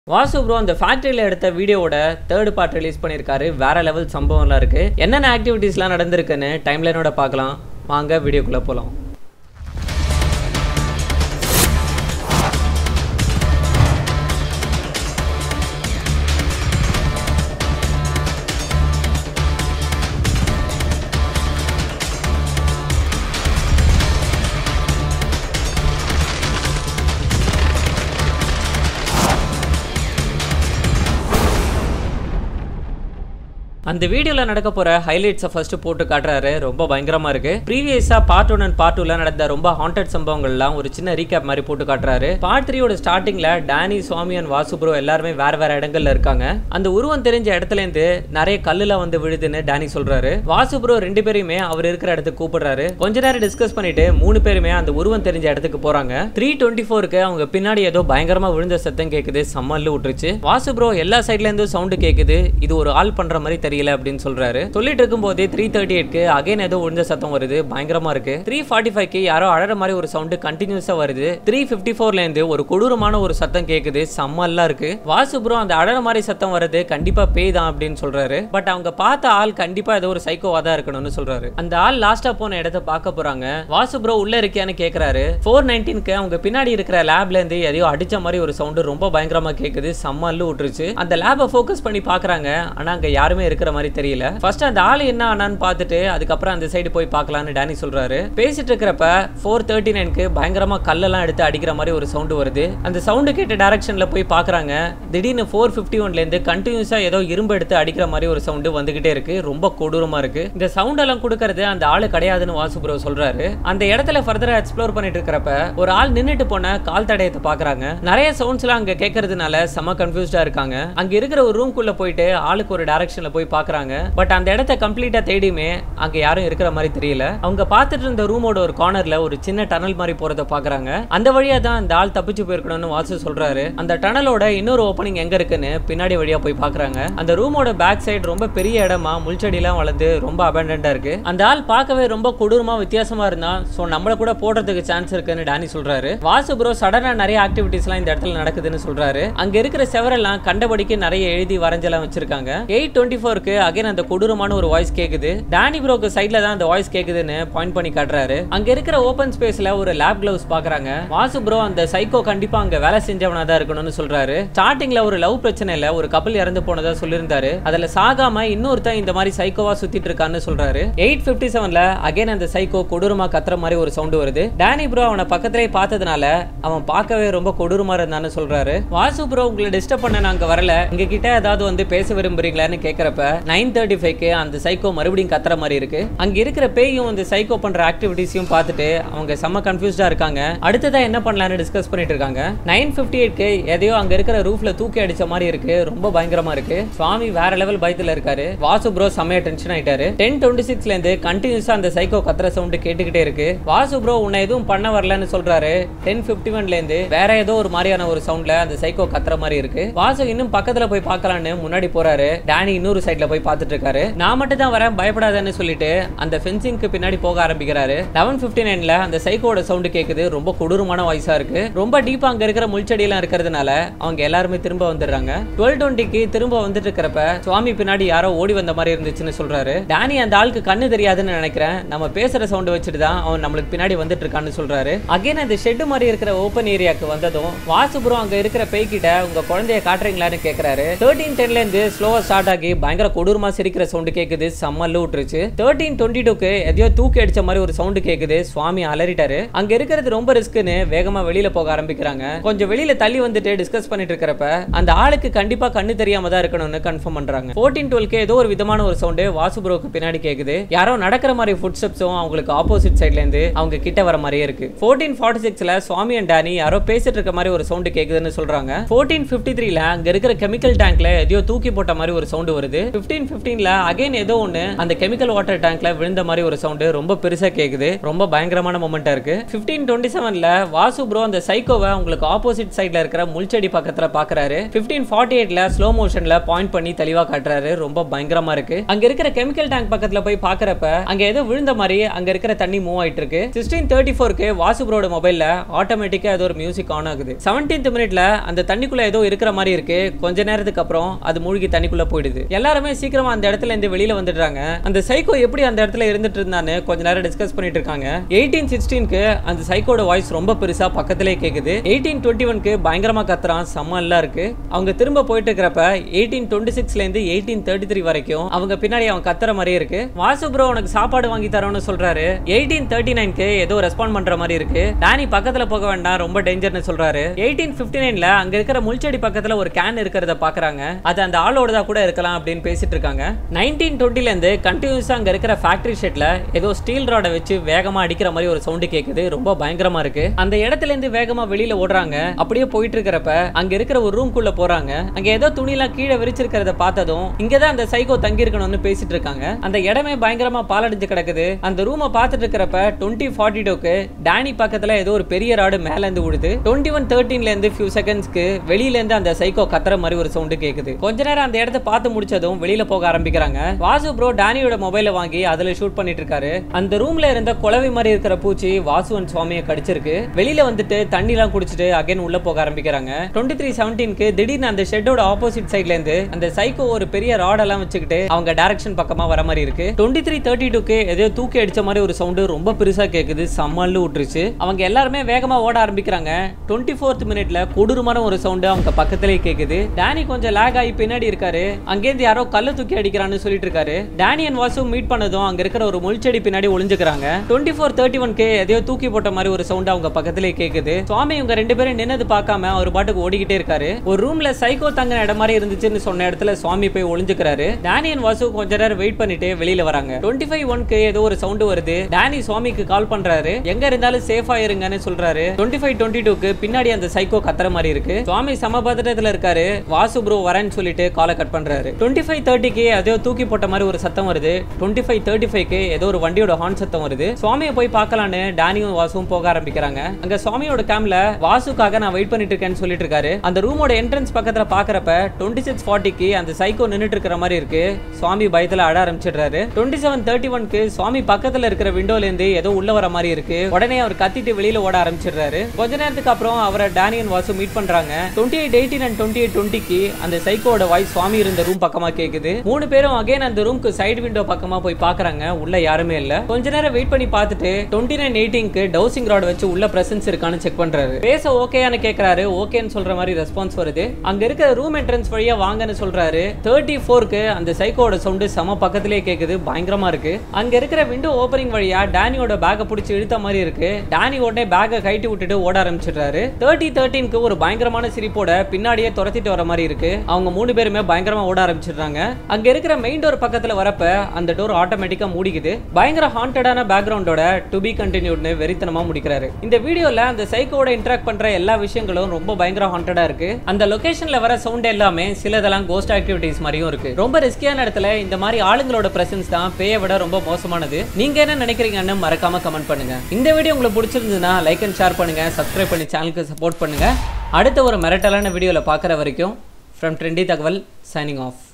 Vasu bro அந்த ஃபேக்ட்ரியில் எடுத்த வீடியோவோட தேர்ட் பார்ட் ரிலீஸ் பண்ணியிருக்காரு வேற லெவல் சம்பவம்லாம் இருக்கு என்னென்ன ஆக்டிவிட்டீஸ்லாம் நடந்திருக்குன்னு டைம்லைனோட பார்க்கலாம் வாங்க வீடியோக்குள்ளே போகலாம் அந்த வீடியோவில் நடக்க போகிற ஹைலைட்ஸை ஃபர்ஸ்ட் போட்டு காட்டுறாரு ரொம்ப பயங்கரமாக இருக்கு ப்ரீவியஸாக பார்ட் ஒன் அண்ட் பார்ட் டூல நடந்த ரொம்ப ஹாண்டட் சம்பவங்கள்லாம் ஒரு சின்ன ரீகேப் மாதிரி போட்டு காட்டுறாரு பார்ட் த்ரீயோட ஸ்டார்டிங்கில் Danny Swami and Vasu bro எல்லாருமே வேற வேற இடங்கள்ல இருக்காங்க அந்த உருவம் தெரிஞ்ச இடத்துலேருந்து நிறைய கல்லுலாம் வந்து விழுதுன்னு டேனி சொல்றாரு வாசு ப்ரோ ரெண்டு பேரையுமே அவர் இருக்கிற இடத்துக்கு கூப்பிடுறாரு கொஞ்ச நேரம் டிஸ்கஸ் பண்ணிட்டு மூணு பேருமே அந்த உருவம் தெரிஞ்ச இடத்துக்கு போறாங்க த்ரீ டுவெண்ட்டி ஃபோருக்கு அவங்க பின்னாடி ஏதோ பயங்கரமா விழுந்த சத்தம் கேக்குது சம்மல்ல விட்டுருச்சு வாசு ப்ரோ எல்லா சைட்ல இருந்தும் சவுண்டு கேக்குது இது ஒரு ஆள் பண்ற மாதிரி தெரியல அப்படின்னு சொல்றாரு சொல்லிட்டு இருக்கும் போதே த்ரீ தேர்ட்டி எயிட்க்கு அகைன் ஏதோ விழுந்த சத்தம் வருது பயங்கரமா இருக்கு த்ரீ ஃபார்ட்டி ஃபைவ்க்கு யாரோ அழற மாதிரி ஒரு சவுண்டு கண்டினியூஸா வருது த்ரீ ஃபிஃப்டி ஃபோர்ல இருந்து ஒரு கொடூரமான ஒரு சத்தம் கேக்குது செம்மல்லாம் இருக்கு வாசு ப்ரோ அந்த அழற மாதிரி சத்தம் வருது கண்டிப்பா பேய் தான் அப்படின்னு சொல்றாரு பட் அவங்க பார்த்த ஆள் கண்டிப்பா ஏதோ ஒரு சைக்கோவா தான் இருக்கணும்னு சொல்றாரு அந்த ஆள் லாஸ்டா போன இடத்த பார்க்க போறாங்க வாசு ப்ரோ உள்ள இருக்கியான்னு கேக்குறாரு ஃபோர் நைன்டீன்க்கு அவங்க பின்னாடி இருக்கிற லேப்ல இருந்து எதையோ அடிச்ச மாதிரி ஒரு சவுண்டு ரொம்ப பயங்கரமா கேக்குது செம்மல்லு விட்டுருச்சு அந்த லேபை ஃபோக்கஸ் பண்ணி பாக்குறாங்க ஆனா அங்க யாருமே இருக்கிற மாதிரி தெரியல ஃபர்ஸ்ட் அந்த ஆள் என்ன ஆனான்னு பார்த்துட்டு அதுக்கப்புறம் அந்த சைடு போய் பார்க்கலாம்னு டேனி சொல்றாரு பேசிட்டு இருக்கிறப்ப ஃபோர் தேர்ட்டி நைனுக்கு பயங்கரமா கல்லெல்லாம் எடுத்து அடிக்கிற மாதிரி ஒரு சவுண்டு வருது அந்த சவுண்டு கேட்ட டைரக்ஷன்ல போய் பாக்குறாங்க திடீர்னு ஃபோர் ஃபிஃப்டி ஒன்ல இருந்து கண்டினியூஸா ஏதோ இரும்பு எடுத்து அடிக்கிற மாதிரி ஒரு சவுண்டு வந்துகிட்டே இருக்கு ரொம்ப கொடூரமா இருக்கு இந்த சவுண்ட் எல்லாம் கொடுக்கறது அந்த ஆளு கிடையாதுன்னு வாசு ப்ரோ சொல்றாரு அந்த இடத்துல ஃபர்தரா எக்ஸ்ப்ளோர் பண்ணிட்டு இருக்கிறப்ப ஒரு ஆள் நின்னுட்டு போன கால் தடயத்தை பாக்குறாங்க நிறைய சவுண்ட்ஸ் எல்லாம் அங்க கேட்கறதுனால செம கன்ஃபியூஸ்டா இருக்காங்க அங்க இருக்கிற ஒரு ரூம் குள்ள போயிட்டு ஆளுக்கு ஒரு டைரக்ஷன்ல போய் பாக்குறாங்க பட் அந்த இடத்த கம்ப்ளீட்டா தேடியுமே அங்க யாரும் இருக்கிற மாதிரி தெரியல அவங்க பார்த்துட்டு இருந்த ரூமோட ஒரு கார்னர்ல ஒரு சின்ன டனல் மாதிரி போறத பாக்குறாங்க அந்த வழியா தான் அந்த ஆள் தப்பிச்சு போயிருக்கணும்னு வாசு சொல்றாரு அந்த டனலோட இன்னொரு ஓப்பனிங் எங்க இருக்குன்னு பின்னாடி வழியா போய் பாக்குறாங்க அந்த ரூமோட பேக் சைடு ரொம்ப பெரிய இடமா முள்செடிலாம் வளர்ந்து ரொம்ப அபண்டன்டா இருக்கு அந்த ஆள் பார்க்கவே ரொம்ப கொடூரமா வித்தியாசமா இருந்தா சோ நம்மள கூட போடுறதுக்கு சான்ஸ் இருக்குன்னு டானி சொல்றாரு வாசு ப்ரோ சடனா நிறைய ஆக்டிவிட்டிஸ்லாம் இந்த இடத்துல நடக்குதுன்னு சொல்றாரு அங்க இருக்கிற செவரெல்லாம் கண்டபடிக்கு நிறைய எழுதி வரைஞ்செல்லாம் வச்சிருக்காங்க எயிட் டுவெண்ட்டி ஃபோருக்கு அகைன் அந்த கொடூரமான ஒரு வாய்ஸ் கேக்குது டானி ப்ரோக்கு சைட்ல தான் அந்த வாய்ஸ் கேக்குதுன்னு பாயிண்ட் பண்ணி காட்டுறாரு அங்க இருக்கிற ஓபன் ஸ்பேஸ்ல ஒரு லேப் கிளவுஸ் பாக்குறாங்க வாசு ப்ரோ அந்த சைக்கோ கண்டிப்பா அங்க வேலை செஞ்சவனா தான் இருக்கணும்னு சொல்றாரு ஸ்டார்டிங்ல ஒரு லவ் பிரச்சனை இல்ல ஒரு கப்பல் இறந்து போனதா சொல்லியிருந்தாரு அதுல சாகாம இன்னொருத்தன் இந்த மாதிரி சைக்கோவா சுத்திட்டு இருக்கான்னு சொல்றாரு எயிட் பிப்டி செவன்ல அகைன் அந்த சைக்கோ கொடூரமா கத்துற மாதிரி ஒரு சவுண்ட் வருது டானி ப்ரோ அவனை பக்கத்திலே பார்த்ததுனால அவன் பார்க்கவே ரொம்ப கொடூரமா இருந்தான்னு சொல்றாரு வாசு ப்ரோ உங்களை டிஸ்டர்ப் பண்ண நாங்க வரல உங்க கிட்ட ஏதாவது வந்து பேச விரும்புறீங்களான்னு கேக்குறப்ப நைன் தேர்ட்டி ஃபைவ்க்கு அந்த சைக்கோ மறுபடியும் கத்துற மாதிரி இருக்கு அங்க இருக்கிற பேயும் அந்த சைக்கோ பண்ற ஆக்டிவிட்டிஸையும் பார்த்துட்டு அவங்க செம்ம கன்ஃபியூஸ்டா இருக்காங்க அடுத்ததா என்ன பண்ணலாம்னு டிஸ்கஸ் பண்ணிட்டு இருக்காங்க நைன் பிப்டி எயிட்க்கு எதையோ அங்க இருக்கிற ரூஃப்ல தூக்கி அடிச்ச மாதிரி இருக்கு ரொம்ப பயங்கரமா இருக்கு சுவாமி வேற லெவல் பயத்துல இருக்காரு வாசு ப்ரோ செம்மையா டென்ஷன் ஆயிட்டாரு டென் டுவெண்ட்டி சிக்ஸ்ல இருந்து கண்டினியூஸா அந்த சைக்கோ கத்துற சவுண்ட் கேட்டுக்கிட்டே இருக்கு வாசு ப்ரோ உன்னை எதுவும் பண்ண வரலன்னு சொல்றாரு டென் பிப்டி ஒன்ல இருந்து வேற ஏதோ ஒரு மாதிரியான ஒரு சவுண்ட்ல அந்த சைக்கோ கத்துற மாதிரி இருக்கு வாசு இன்னும் பக்கத்துல போய் பார்க்கலான்னு முன்னாடி போறாரு டேனி இன்னொரு சைட்ல போய் பார்த்துட்டு இருக்காரு நான் மட்டும் தான் வரேன் பயப்படாதன்னு சொல்லிட்டு அந்த ஃபென்சிங்க்கு பின்னாடி போக ஆரம்பிக்கிறாரு லெவன் பிப்டி நைன்ல அந்த சைக்கோட சவுண்ட் கேக்குது ரொம்ப கொடூரமான வாய்ஸா இருக்கு ரொம்ப டீப்பா அங்க இருக்கிற முள்செடி எல்லாம் இருக்கிறதுனால அவங்க எல்லாருமே திரும்ப வந்துடுறாங்க டுவெல் டுவெண்ட்டிக்கு திரும்ப வந்துட்டு இருக்கிறப்ப சுவாமி பின்னாடி யாரோ ஓடி வந்த மாதிரி இருந்துச்சுன்னு சொல்றாரு டேனி அந்த ஆளுக்கு கண்ணு தெரியாதுன்னு நினைக்கிறேன் நம்ம பேசுற சவுண்ட் வச்சுட்டு தான் அவன் நம்மளுக்கு பின்னாடி வந்துட்டு இருக்கான்னு சொல்றாரு அகைன் அந்த ஷெட் மாதிரி இருக்கிற ஓப்பன் ஏரியாக்கு வந்ததும் வாசுபுரம் அங்க இருக்கிற பேய்கிட்ட உங்க குழந்தைய காட்டுறீங்களான்னு கேக்குறாரு தேர்ட்டீன் டென்ல இருந்து ஸ்லோவா ஸ்டார்ட் ஆகி பயங்கர கொடூரமா சிரிக்கிற சவுண்ட் கேக்குது செம்மல்லு விட்டுருச்சு தேர்ட்டீன் டுவெண்ட்டி டூக்கு எதையோ தூக்கி அடிச்ச மாதிரி ஒரு சவுண்ட் கேக்குது சுவாமி அலறிட்டாரு அங்க இருக்கிறது ரொம்ப ரிஸ்க்னு வேகமா வெளியில போக ஆரம்பிக்கிறாங்க கொஞ்சம் வெளியில தள்ளி வந்துட்டு டிஸ்கஸ் பண்ணிட்டு இருக்கிறப்ப அந்த ஆளுக்கு கண்டிப்பா கண்ணு தெரியாம தான் இருக்கணும்னு கன்ஃபார்ம் பண்றாங்க ஃபோர்டீன் டுவெல்க்கு ஏதோ ஒரு விதமான ஒரு சவுண்டு வாசு ப்ரோக்கு பின்னாடி கேக்குது யாரோ நடக்கிற மாதிரி ஃபுட் ஸ்டெப்ஸும் அவங்களுக்கு ஆப்போசிட் சைட்ல இருந்து அவங்க கிட்ட வர மாதிரியே இருக்கு ஃபோர்டீன் ஃபார்ட்டி சிக்ஸ்ல சுவாமி அண்ட் டானி யாரோ பேசிட்டு இருக்க மாதிரி ஒரு சவுண்டு கேக்குதுன்னு சொல்றாங்க ஃபோர்டீன் ஃபிஃப்டி த்ரீல அங்க இருக்கிற கெமிக்கல் டேங்க்ல எதையோ தூக்கி போட்ட மாதிரி ஒரு சவுண்டு வருது பிப்டீன் பிப்டீன்ல அகைன் ஏதோ ஒண்ணு அந்த கெமிக்கல் வாட்டர் டேங்க்ல விழுந்த மாதிரி ஒரு சவுண்ட் ரொம்ப பெருசா கேக்குது ரொம்ப பயங்கரமான மொமெண்டா இருக்கு பிப்டீன் டுவெண்ட்டி செவன்ல வாசு ப்ரோ அந்த சைக்கோவை உங்களுக்கு ஆப்போசிட் சைட்ல இருக்கிற முள்செடி பக்கத்துல பாக்குறாரு பிப்டீன் ஃபார்ட்டி எயிட்ல ஸ்லோ மோஷன்ல பாயிண்ட் பண்ணி தெளிவா காட்டுறாரு ரொம்ப பயங்கரமா இருக்கு அங்க இருக்கிற கெமிக்கல் டேங்க் பக்கத்துல போய் பாக்குறப்ப அங்க ஏதோ விழுந்த மாதிரி அங்க இருக்கிற தண்ணி மூவ் ஆயிட்டு இருக்கு சிக்ஸ்டீன் தேர்ட்டி ஃபோருக்கு வாசு ப்ரோட மொபைல்ல ஆட்டோமேட்டிக்கா ஏதோ ஒரு மியூசிக் ஆன் ஆகுது செவன்டீன்த் மினிட்ல அந்த தண்ணிக்குள்ள ஏதோ இருக்கிற மாதிரி இருக்கு கொஞ்ச நேரத்துக்கு அப்புறம் அது மூழ்கி தண்ணிக்குள்ள போயிடுது எல்லாருமே சீக்கிரமா அந்த இடத்துல இருந்து வெளியில வந்துடுறாங்க அந்த சைக்கோ எப்படி அந்த இடத்துல இருந்துட்டு இருந்தான்னு கொஞ்ச நேரம் டிஸ்கஸ் பண்ணிட்டு இருக்காங்க எயிட்டீன் சிக்ஸ்டீன்க்கு அந்த சைக்கோட வாய்ஸ் ரொம்ப பெருசா பக்கத்திலே கேக்குது எயிட்டீன் டுவெண்ட்டி ஒன்க்கு பயங்கரமா கத்துறான் செம்ம எல்லாம் இருக்கு அவங்க திரும்ப போயிட்டு இருக்கிறப்ப எயிட்டீன் டுவெண்ட்டி சிக்ஸ்ல இருந்து எயிட்டீன் தேர்ட்டி த்ரீ வரைக்கும் அவங்க பின்னாடி அவன் கத்துற மாதிரியே இருக்கு வாசு ப்ரோ உனக்கு சாப்பாடு வாங்கி தரோம்னு சொல்றாரு எயிட்டீன் தேர்ட்டி நைன்க்கு ஏதோ ரெஸ்பாண்ட் பண்ற மாதிரி இருக்கு டானி பக்கத்துல போக வேண்டாம் ரொம்ப டேஞ்சர்னு சொல்றாரு எயிட்டீன் பிப்டி நைன்ல அங்க இருக்கிற முள்செடி பக்கத்துல ஒரு கேன் இருக்கிறத பாக்குறாங்க அது அந்த ஆளோடதா கூட இருக்கலாம் அப்படின்னு பேசிட்டு இருக்காங்க நைன்டீன் டுவெண்ட்டில இருந்து கண்டினியூஸா அங்க இருக்கிற ஃபேக்டரி ஷெட்ல ஏதோ ஸ்டீல் ராடை வச்சு வேகமா அடிக்கிற மாதிரி ஒரு சவுண்டு கேக்குது ரொம்ப பயங்கரமா இருக்கு அந்த இடத்துல இருந்து வேகமா வெளியில ஓடுறாங்க அப்படியே போயிட்டு இருக்கிறப்ப அங்க இருக்கிற ஒரு ரூம் குள்ள போறாங்க அங்க ஏதோ துணி எல்லாம் கீழே விரிச்சிருக்கிறத பார்த்ததும் இங்கதான் அந்த சைக்கோ தங்கி இருக்கணும்னு பேசிட்டு இருக்காங்க அந்த இடமே பயங்கரமா பாலடைஞ்சு கிடக்குது அந்த ரூமை பார்த்துட்டு இருக்கிறப்ப டுவெண்ட்டி ஃபார்ட்டி டூக்கு டேனி பக்கத்துல ஏதோ ஒரு பெரிய ராடு மேல இருந்து விடுது டுவெண்ட்டி ஒன் தேர்ட்டீன்ல இருந்து ஃபியூ செகண்ட்ஸ்க்கு வெளியில இருந்து அந்த சைக்கோ கத்துற மாதிரி ஒரு சவுண்டு கேக்குது கொஞ்ச நேரம் அந்த இடத்த பார்த்து முடிச்சதும் வெளியில போக ஆரம்பிக்கிறாங்க வாசு ப்ரோ டேனியோட மொபைலை வாங்கி அதுல ஷூட் பண்ணிட்டு இருக்காரு அந்த ரூம்ல இருந்த குளவி மாதிரி இருக்கிற பூச்சி வாசுவன் சுவாமியை கடிச்சிருக்கு வெளியில வந்துட்டு தண்ணி எல்லாம் குடிச்சிட்டு அகைன் உள்ள போக ஆரம்பிக்கிறாங்க டுவெண்ட்டி த்ரீ செவன்டீன்க்கு திடீர்னு அந்த ஷெட்டோட ஆப்போசிட் சைட்ல இருந்து அந்த சைக்கோ ஒரு பெரிய ராடெல்லாம் வச்சுக்கிட்டு அவங்க டைரக்ஷன் பக்கமா வர மாதிரி இருக்கு டுவெண்ட்டி த்ரீ தேர்ட்டி டூக்கு ஏதோ தூக்கி அடிச்ச மாதிரி ஒரு சவுண்டு ரொம்ப பெருசா கேக்குது சம்மல்லு விட்டுருச்சு அவங்க எல்லாருமே வேகமா ஓட ஆரம்பிக்கிறாங்க டுவெண்ட்டி ஃபோர்த் மினிட்ல கொடூரமான ஒரு சவுண்டு அவங்க பக்கத்திலே கேக்குது டேனி கொஞ்சம் லேக் ஆகி பின்னாடி இருக்காரு அங்கேருந்து யாரோ கல்ல தூக்கி அடிக்கிறான்னு சொல்லிட்டு இருக்காரு டேனி அண்ட் வாசு மீட் பண்ணதும் அங்க இருக்கிற ஒரு முள்செடி பின்னாடி ஒளிஞ்சுக்கிறாங்க டுவெண்ட்டி ஃபோர் தேர்ட்டி ஒன்க்கு எதையோ தூக்கி போட்ட மாதிரி ஒரு சவுண்ட் அவங்க பக்கத்திலே கேக்குது சுவாமி இவங்க ரெண்டு பேரும் நின்னது பார்க்காம அவர் பாட்டுக்கு ஓடிக்கிட்டே இருக்காரு ஒரு ரூம்ல சைக்கோ தங்கின இடம் மாதிரி இருந்துச்சுன்னு சொன்ன இடத்துல சுவாமி போய் ஒளிஞ்சுக்கிறாரு டேனி அண்ட் வாசு கொஞ்ச நேரம் வெயிட் பண்ணிட்டு வெளியில வராங்க டுவெண்ட்டி ஃபைவ் ஒன்க்கு ஏதோ ஒரு சவுண்ட் வருது டேனி சுவாமிக்கு கால் பண்றாரு எங்க இருந்தாலும் சேஃபா இருங்கன்னு சொல்றாரு டுவெண்ட்டி ஃபைவ் டுவெண்ட்டி டூக்கு பின்னாடி அந்த சைக்கோ கத்துற மாதிரி இருக்கு சுவாமி சமபத்திரத்துல இருக்காரு வாசு ப்ரோ வரேன்னு சொல்லிட்டு காலை கட் பண்றாரு டுவெண்ட்டி ஃபைவ் தேர்ட்டிக்கு ஏதோ தூக்கி போட்ட மாதிரி ஒரு சத்தம் வருது டுவெண்ட்டி ஃபைவ் தேர்ட்டி ஃபைவ்க்கு ஏதோ ஒரு வண்டியோட ஹார்ன் சத்தம் வருது சுவாமியை போய் பார்க்கலான்னு டேனியும் வாசுவும் போக ஆரம்பிக்கிறாங்க அங்க சுவாமியோட கேம்ல வாசுக்காக நான் வெயிட் பண்ணிட்டு இருக்கேன்னு சொல்லிட்டு இருக்காரு அந்த ரூமோட என்ட்ரன்ஸ் பக்கத்துல பாக்குறப்ப டுவெண்ட்டி சிக்ஸ் ஃபார்ட்டிக்கு அந்த சைக்கோ நின்னுட்டு இருக்கிற மாதிரி இருக்கு சுவாமி பயத்துல அட ஆரம்பிச்சிடுறாரு டுவெண்ட்டி செவன் தேர்ட்டி ஒன்க்கு சுவாமி பக்கத்துல இருக்கிற விண்டோல இருந்து ஏதோ உள்ள வர மாதிரி இருக்கு உடனே அவர் கத்திட்டு வெளியில ஓட ஆரம்பிச்சிடுறாரு கொஞ்ச நேரத்துக்கு அப்புறம் அவரை டேனியன் வாசு மீட் பண்றாங்க twenty eight eighteen and twenty eight டுவெண்ட்டிக்கு அந்த சைக்கோட வாய்ஸ் சுவாமி இருந்த ரூம் பக்கமா கேக்குது மூணு பேரும் அகைன் அந்த ரூம்க்கு சைடு விண்டோ பக்கமா போய் பாக்குறாங்க உள்ள யாருமே இல்ல கொஞ்ச நேரம் வெயிட் பண்ணி பார்த்துட்டு டுவெண்ட்டி நைன் எயிட்டீன்க்கு டவுசிங் ராட் வச்சு உள்ள பிரசன்ஸ் இருக்கான்னு செக் பண்றாரு பேச ஓகேன்னு கேக்குறாரு ஓகேன்னு சொல்ற மாதிரி ரெஸ்பான்ஸ் வருது அங்க இருக்கிற ரூம் என்ட்ரன்ஸ் வழியா வாங்கன்னு சொல்றாரு தேர்ட்டி ஃபோருக்கு அந்த சைக்கோட சவுண்டு செம பக்கத்திலே கேக்குது பயங்கரமா இருக்கு அங்க இருக்கிற விண்டோ ஓப்பனிங் வழியா டேனியோட பேக்கை பிடிச்சி இழுத்த மாதிரி இருக்கு டேனி உடனே பேக்கை கைட்டி விட்டுட்டு ஓட ஆரம்பிச்சிடுறாரு தேர்ட்டி தேர்ட்டீனுக்கு ஒரு பயங்கரமான சிரிப்போட பின்னாடியே துரத்திட்டு வர மாதிரி இருக்கு அவங்க மூணு பேருமே பயங்கரமா ஓட ஆரம்பிச்சிடுறாங்க அங்க இருக்கிற மெயின் டோர் பக்கத்துல வரப்ப அந்த டோர் ஆட்டோமேட்டிக்கா மூடிக்குது பயங்கர ஹாண்டடான பேக்ரவுண்டோட டு பி கண்டினியூட்னு வெறித்தனமா முடிக்கிறாரு இந்த வீடியோல அந்த சைக்கோட இன்டராக்ட் பண்ற எல்லா விஷயங்களும் ரொம்ப பயங்கர ஹாண்டடா இருக்கு அந்த லொகேஷன்ல வர சவுண்ட் எல்லாமே சிலதெல்லாம் கோஸ்ட் ஆக்டிவிட்டிஸ் மாதிரியும் இருக்கு ரொம்ப ரிஸ்கியான இடத்துல இந்த மாதிரி ஆளுங்களோட பிரசன்ஸ் தான் பேயை விட ரொம்ப மோசமானது நீங்க என்ன நினைக்கிறீங்கன்னு மறக்காம கமெண்ட் பண்ணுங்க இந்த வீடியோ உங்களுக்கு பிடிச்சிருந்ததுன்னா லைக் அண்ட் ஷேர் பண்ணுங்க சப்ஸ்கிரைப் பண்ணி சேனலுக்கு சப்போர்ட் பண்ணுங்க அடுத்த ஒரு மிரட்டலான வீடியோல பார்க்குற வரைக்கும் ஃப்ரம் ட்ரெண்டி தகவல் சைனிங் ஆஃப்